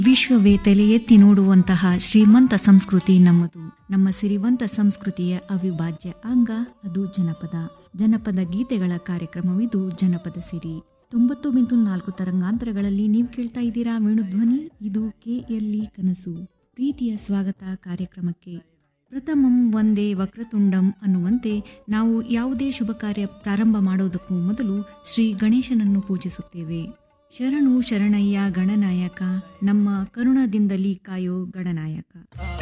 ವಿಶ್ವವೇ ತಲೆ ಎತ್ತಿ ನೋಡುವಂತಹ ಶ್ರೀಮಂತ ಸಂಸ್ಕೃತಿ ನಮ್ಮದು ನಮ್ಮ ಸಿರಿವಂತ ಸಂಸ್ಕೃತಿಯ ಅವಿಭಾಜ್ಯ ಅಂಗ ಅದು ಜನಪದ ಜನಪದ ಗೀತೆಗಳ ಕಾರ್ಯಕ್ರಮವಿದು ಜನಪದ ಸಿರಿ ತೊಂಬತ್ತು ಬಿಂದು ನಾಲ್ಕು ತರಂಗಾಂತರಗಳಲ್ಲಿ ನೀವು ಕೇಳ್ತಾ ಇದ್ದೀರಾ ವೇಣುಧ್ವನಿ ಇದು ಕೆಎಲ್ಇ ಕನಸು ಪ್ರೀತಿಯ ಸ್ವಾಗತ ಕಾರ್ಯಕ್ರಮಕ್ಕೆ ಪ್ರಥಮಂ ಒಂದೇ ವಕ್ರತುಂಡಂ ಅನ್ನುವಂತೆ ನಾವು ಯಾವುದೇ ಶುಭ ಕಾರ್ಯ ಪ್ರಾರಂಭ ಮಾಡೋದಕ್ಕೂ ಮೊದಲು ಶ್ರೀ ಗಣೇಶನನ್ನು ಪೂಜಿಸುತ್ತೇವೆ ಶರಣು ಶರಣಯ್ಯ ಗಣನಾಯಕ ನಮ್ಮ ಕರುಣದಿಂದಲಿ ಕಾಯೋ ಗಣನಾಯಕ